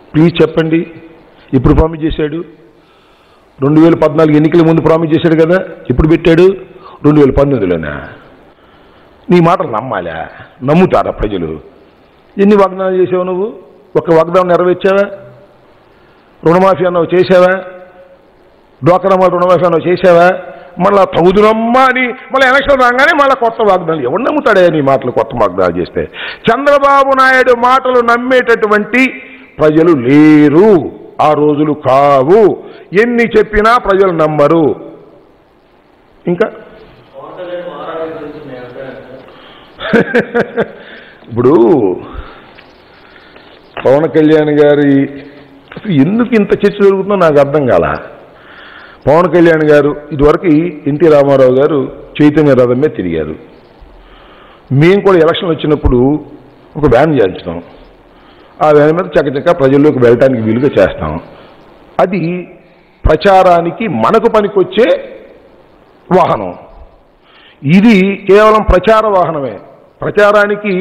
please చెప్పండి ఇప్పుడు promise చేశాడు రెండు వేల పద్నాలుగు ఎన్నికల ముందు ప్రామిస్ చేశాడు కదా ఇప్పుడు పెట్టాడు రెండు వేల పంతొమ్మిదిలోనా నీ మాటలు నమ్మాలా నమ్ముతారా ప్రజలు ఎన్ని వాగ్దానాలు చేసావు నువ్వు ఒక వాగ్దానం నెరవేర్చావా రుణమాఫీ అన్నావు చేసావా డోకరమ్మ రుణమాఫీ అన్నావు చేసావా మళ్ళా తగుదునమ్మా అని మళ్ళీ ఎలక్షన్ రాగానే మళ్ళీ కొత్త వాగ్దానాలు ఎవరు నమ్ముతాడే నీ మాటలు కొత్త వాగ్దానాలు చేస్తే చంద్రబాబు నాయుడు మాటలు నమ్మేటటువంటి ప్రజలు లేరు ఆ రోజులు కావు ఎన్ని చెప్పినా ప్రజలు నమ్మరు ఇంకా పవన్ కళ్యాణ్ మహారాజు గురించి మీ అభిప్రాయం ఇప్పుడు పవన్ కళ్యాణ్ గారి అసలు ఎందుకు ఇంత చర్చ జరుగుతుందో నాకు అర్థం కాల పవన్ కళ్యాణ్ గారు ఇదివరకు ఎన్టీ రామారావు గారు చైతన్య రథం మీద తిరిగారు మేము కూడా ఎలక్షన్ వచ్చినప్పుడు ఒక వ్యాన్ చేయించుతాం ఆ వ్యాన్ మీద చక్కచక్క ప్రజల్లోకి వెళ్ళటానికి వీలుగా చేస్తాం అది ప్రచారానికి మనకు పనికొచ్చే వాహనం ఇది కేవలం ప్రచార వాహనమే ప్రచారానికి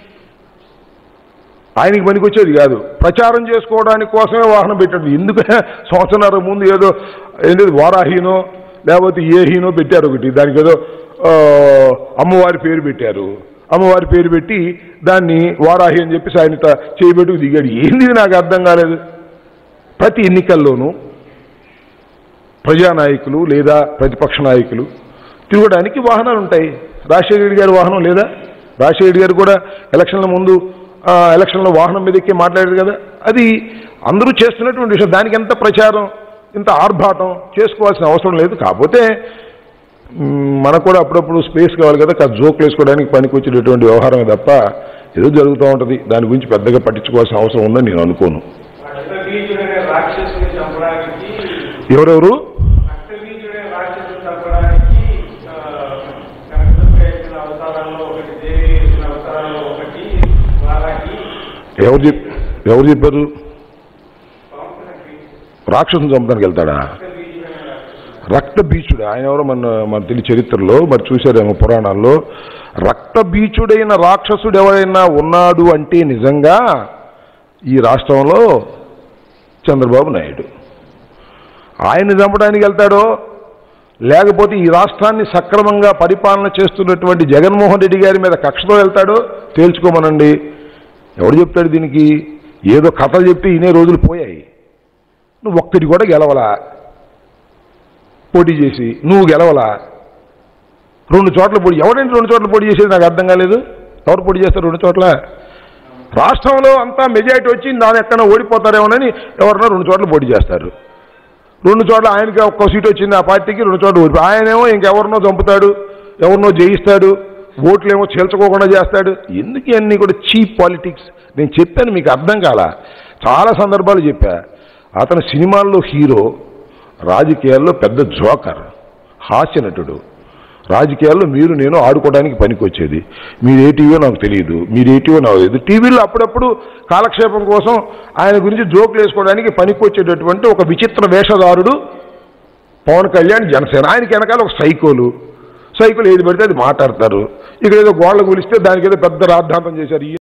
ఆయనకి పనికొచ్చేది కాదు ప్రచారం చేసుకోవడానికి కోసమే వాహనం పెట్టాడు ఎందుకు సంవత్సరాల ముందు ఏదో ఏంటి వారాహీనో లేకపోతే ఏహీనో పెట్టారు ఒకటి దానికి ఏదో ఆ, అమ్మవారి పేరు పెట్టారు అమ్మవారి పేరు పెట్టి దాన్ని వారాహి అని చెప్పి ఆయన ఇట్లా చేయబెట్టుకు దిగాడు ఏంది ఇది నాకు అర్థం కాలేదు ప్రతి ఎన్నికల్లోనూ ప్రజానాయకులు లేదా ప్రతిపక్ష నాయకులు తిరగడానికి వాహనాలు ఉంటాయి రాజశేఖర రెడ్డి గారి వాహనం లేదా రాజశేఖర రెడ్డి గారు కూడా ఎలక్షన్ల ముందు ఆ, ఎలక్షన్లో వాహనం మీద ఎక్కి మాట్లాడారు కదా అది అందరూ చేస్తున్నటువంటి విషయం దానికి ఎంత ప్రచారం ఇంత ఆర్భాటం చేసుకోవాల్సిన అవసరం లేదు కాకపోతే మ్, మనకు కూడా అప్పుడప్పుడు స్పేస్ కావాలి కదా కాస్త జోకులు వేసుకోవడానికి పనికి వచ్చేటటువంటి వ్యవహారమే తప్ప ఏదో జరుగుతూ ఉంటుంది దాని గురించి పెద్దగా పట్టించుకోవాల్సిన అవసరం ఉందని నేను అనుకోను రక్తబీజుడనే రాక్షసుని చంపడానికి ఎవరెవరు రక్తబీజుడనే రాక్షసుని చంపడానికి ఆ, కనకదుర్గ ఎత్తిన అవతారాల్లో ఒకటి దేవి ఎత్తిన అవతారాల్లో ఒకటి వారాకి ఎవరు చెప్ ఎవరు చెప్పారు సంవత్సరానికి రాక్షసుని చంపడానికి వెళ్తాడా రక్తబీజుడనే రాక్షసుడు రక్త బీచుడు ఆయన ఎవరో మన మన తెలియ చరిత్రలో మరి చూశారేమో పురాణాల్లో రక్త బీచుడైన రాక్షసుడు ఎవరైనా ఉన్నాడు అంటే నిజంగా ఈ రాష్ట్రంలో చంద్రబాబు నాయుడు ఆయన్ని చంపడానికి వెళ్తాడో లేకపోతే ఈ రాష్ట్రాన్ని సక్రమంగా పరిపాలన చేస్తున్నటువంటి జగన్మోహన్ రెడ్డి గారి మీద కక్షతో వెళ్తాడో తేల్చుకోమనండి ఎవడు చెప్తాడు దీనికి ఏదో కథలు చెప్తే ఇనే రోజులు పోయాయి నువ్వు ఒక్కటి కూడా గెలవలా పోటీ చేసి నువ్వు గెలవలా రెండు చోట్ల పోటీ ఎవరంటే రెండు చోట్ల పోటీ చేసేది నాకు అర్థం కాలేదు ఎవరు పోటీ చేస్తారు రెండు చోట్ల రాష్ట్రంలో అంతా మెజారిటీ వచ్చి దాని ఎక్కడ ఓడిపోతారేమోనని ఎవరన్నా రెండు చోట్ల పోటీ చేస్తారు రెండు చోట్ల ఆయనకి ఒక్క సీట్ వచ్చింది ఆ పార్టీకి రెండు చోట్ల ఓడిపో ఆయనేమో ఇంకెవరినో చంపుతాడు ఎవరినో జయిస్తాడు ఓట్లేమో చేల్చుకోకుండా చేస్తాడు ఎందుకు ఇవన్నీ కూడా చీప్ పాలిటిక్స్ నేను చెప్పాను మీకు అర్థం కాల చాలా సందర్భాలు చెప్పా అతను సినిమాల్లో హీరో రాజకీయాల్లో పెద్ద జోకర్ హాస్య నటుడు రాజకీయాల్లో మీరు నేను ఆడుకోవడానికి పనికొచ్చేది మీరు ఏ టీవీయో నాకు తెలియదు మీరు ఏ టీవో నాకు తెలియదు టీవీలో అప్పుడప్పుడు కాలక్షేపం కోసం ఆయన గురించి జోకులు వేసుకోవడానికి పనికొచ్చేటటువంటి ఒక విచిత్ర వేషధారుడు పవన్ కళ్యాణ్ జనసేన ఆయనకి వెనకాల ఒక సైకోలు సైకిల్ ఏది పడితే అది మాట్లాడతారు ఇక్కడ ఏదో గోడలు కూలిస్తే దానికి ఏదో పెద్ద రాద్ధాంతం చేశారు